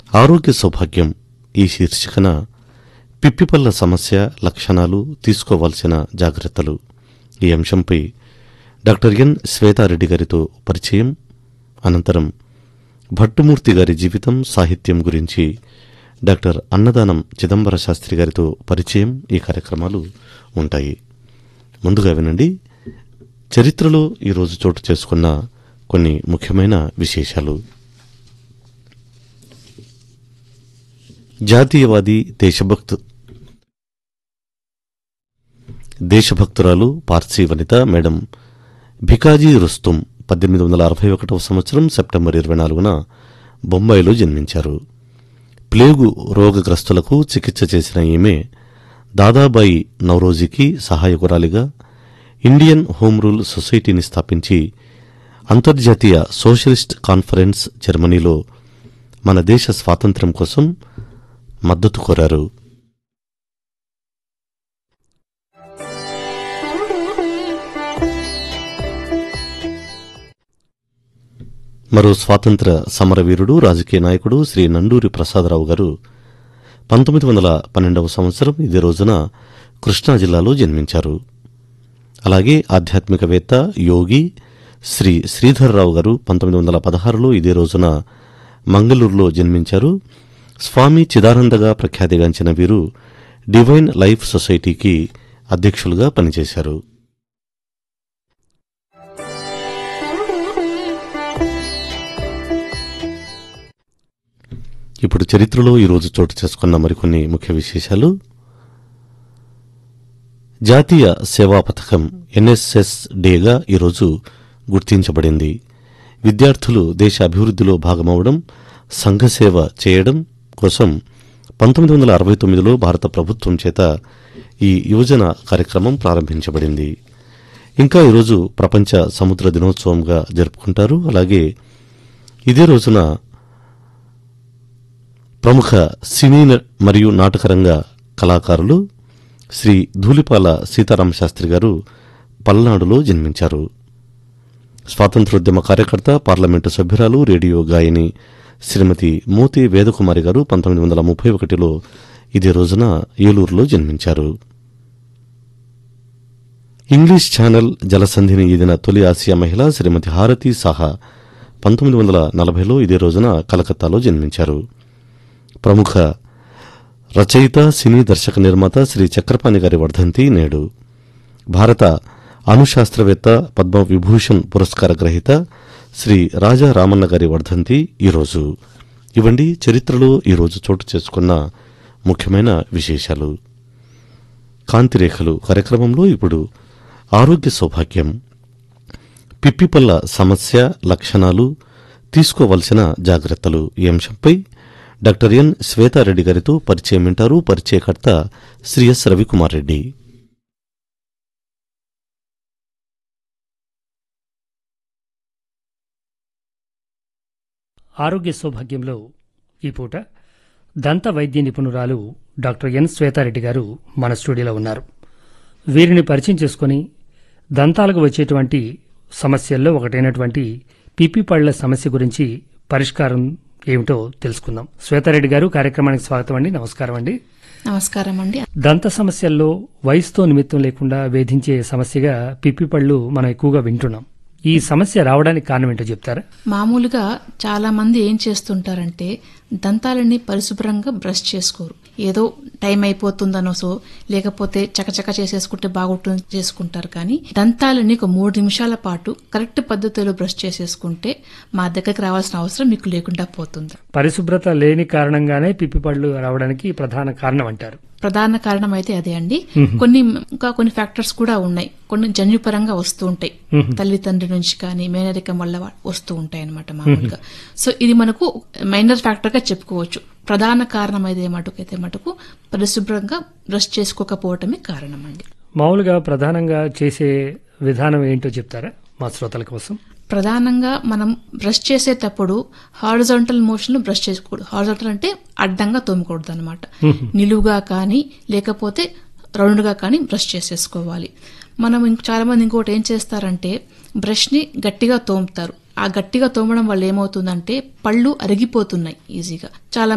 ఆరోగ్య సౌభాగ్యం ఈ శీర్షికన పిప్పిపల్ల సమస్య లక్షణాలు తీసుకోవాల్సిన జాగ్రత్తలు ఈ అంశంపై డాక్టర్ ఎన్ శ్వేతారెడ్డి గారితో పరిచయం అనంతరం భట్టుమూర్తి గారి జీవితం సాహిత్యం గురించి డాక్టర్ అన్నదానం చిదంబర శాస్త్రి గారితో పరిచయం ఈ కార్యక్రమాలు ఉంటాయి ముందుగా వినండి చరిత్రలో ఈరోజు చోటు చేసుకున్న కొన్ని ముఖ్యమైన విశేషాలు జాతీయవాది దేశభక్తు దేశభక్తురాలు పార్సీ వనిత మేడం భికాజీ రుస్తుం పద్దెనిమిది వందల అరవై ఒకటవ సంవత్సరం సెప్టెంబర్ ఇరవై నాలుగున బొంబాయిలో జన్మించారు ప్లేగు రోగగ్రస్తులకు చికిత్స చేసిన ఈమె దాదాబాయి నౌరోజీకి సహాయకురాలిగా ఇండియన్ హోమ్ రూల్ సొసైటీని స్థాపించి అంతర్జాతీయ సోషలిస్ట్ కాన్ఫరెన్స్ జర్మనీలో మన దేశ స్వాతంత్ర్యం కోసం మద్దతు కోరారు మరో స్వాతంత్ర సమరవీరుడు రాజకీయ నాయకుడు శ్రీ నండూరి ప్రసాదరావు గారు పంతొమ్మిది వందల పన్నెండవ సంవత్సరం ఇదే రోజున కృష్ణా జిల్లాలో జన్మించారు అలాగే ఆధ్యాత్మికవేత్త యోగి శ్రీ శ్రీధర్రావు గారు పంతొమ్మిది వందల పదహారులో ఇదే రోజున మంగళూరులో జన్మించారు స్వామి చిదానందగా ప్రఖ్యాతిగాంచిన వీరు డివైన్ లైఫ్ సొసైటీకి అధ్యక్షులుగా పనిచేశారు ఇప్పుడు చరిత్రలో ఈరోజు చోటు చేసుకున్న మరికొన్ని ముఖ్య విశేషాలు జాతీయ సేవా పథకం ఎన్ఎస్ఎస్ డేగా ఈరోజు గుర్తించబడింది విద్యార్థులు దేశ అభివృద్ధిలో భాగమవడం సంఘసేవ చేయడం కోసం పంతొమ్మిది వందల అరవై తొమ్మిదిలో భారత ప్రభుత్వం చేత ఈ యువజన కార్యక్రమం ప్రారంభించబడింది ఇంకా ఈరోజు ప్రపంచ సముద్ర దినోత్సవంగా జరుపుకుంటారు అలాగే ఇదే రోజున ప్రముఖ సినీ న- మరియు నాటకరంగ కళాకారులు శ్రీ ధూళిపాల సీతారామ శాస్త్రి గారు పల్నాడులో జన్మించారు స్వాతంత్రోద్యమ కార్యకర్త పార్లమెంటు సభ్యురాలు రేడియో గాయని శ్రీమతి మోతి వేదకుమారి గారు పంతొమ్మిది వందల ముప్పై ఒకటిలో ఇదే రోజున ఏలూరులో జన్మించారు ఇంగ్లీష్ ఛానల్ జలసంధిని ఈదిన తొలి ఆసియా మహిళ శ్రీమతి హారతి సాహా పంతొమ్మిది వందల నలభైలో ఇదే రోజున కలకత్తాలో జన్మించారు ప్రముఖ రచయిత సినీ దర్శక నిర్మాత శ్రీ చక్రపాణి గారి వర్ధంతి నేడు భారత అణుశాస్త్రవేత్త పద్మ విభూషణ్ పురస్కార గ్రహీత శ్రీ రాజా రామన్న గారి వర్ధంతి ఈరోజు ఇవండి చరిత్రలో ఈరోజు చోటు చేసుకున్న ముఖ్యమైన విశేషాలు కాంతిరేఖలు కార్యక్రమంలో ఇప్పుడు ఆరోగ్య సౌభాగ్యం పిప్పిపల్ల సమస్య లక్షణాలు తీసుకోవలసిన జాగ్రత్తలు ఈ అంశంపై డాక్టర్ ఎన్ శ్వేతారెడ్డి గారితో పరిచయం వింటారు పరిచయకర్త శ్రీ ఎస్ రవికుమార్ రెడ్డి ఆరోగ్య సౌభాగ్యంలో ఈ పూట దంత వైద్య నిపుణురాలు డాక్టర్ ఎన్ శ్వేతారెడ్డి గారు మన స్టూడియోలో ఉన్నారు వీరిని పరిచయం చేసుకొని దంతాలకు వచ్చేటువంటి సమస్యల్లో ఒకటైనటువంటి పిపి పళ్ల సమస్య గురించి పరిష్కారం ఏమిటో తెలుసుకుందాం శ్వేతారెడ్డి గారు కార్యక్రమానికి స్వాగతం అండి నమస్కారం అండి నమస్కారం అండి దంత సమస్యల్లో వయసుతో నిమిత్తం లేకుండా వేధించే సమస్యగా పిప్పి పళ్ళు మనం ఎక్కువగా వింటున్నాం ఈ సమస్య రావడానికి కారణం ఏంటో చెప్తారా మామూలుగా చాలా మంది ఏం చేస్తుంటారంటే దంతాలని పరిశుభ్రంగా బ్రష్ చేసుకోరు ఏదో టైం అయిపోతుందనోసో లేకపోతే చకచక చేసేసుకుంటే బాగుంటుంది చేసుకుంటారు కానీ దంతాలని ఒక మూడు నిమిషాల పాటు కరెక్ట్ పద్ధతిలో బ్రష్ చేసేసుకుంటే మా దగ్గరికి రావాల్సిన అవసరం మీకు లేకుండా పోతుంది పరిశుభ్రత లేని కారణంగానే పిప్పి పళ్ళు రావడానికి ప్రధాన కారణం అంటారు ప్రధాన కారణం అయితే అదే అండి కొన్ని ఇంకా కొన్ని ఫ్యాక్టర్స్ కూడా ఉన్నాయి కొన్ని జన్యుపరంగా వస్తూ ఉంటాయి తల్లిదండ్రి నుంచి కానీ మేనరికం వల్ల వా- వస్తూ ఉంటాయి అనమాట మామూలుగా సో ఇది మనకు మైనర్ ఫ్యాక్టర్ గా చెప్పుకోవచ్చు ప్రధాన కారణం అయితే మటుకైతే మటుకు పరిశుభ్రంగా బ్రష్ చేసుకోకపోవటమే కారణం అండి మామూలుగా ప్రధానంగా చేసే విధానం ఏంటో చెప్తారా మా శ్రోతల కోసం ప్రధానంగా మనం బ్రష్ చేసేటప్పుడు హారిజాంటల్ మోషన్ లో బ్రష్ చేసుకోకూడదు హారిజాంటల్ అంటే అడ్డంగా తోమకూడదు అనమాట నిలువుగా కానీ లేకపోతే రౌండ్ గా కానీ బ్రష్ చేసేసుకోవాలి మనం ఇంక చాలా మంది ఇంకోటి ఏం చేస్తారంటే బ్రష్ ని గట్టిగా తోముతారు ఆ గట్టిగా తోమడం వల్ల ఏమవుతుందంటే పళ్ళు అరిగిపోతున్నాయి ఈజీగా చాలా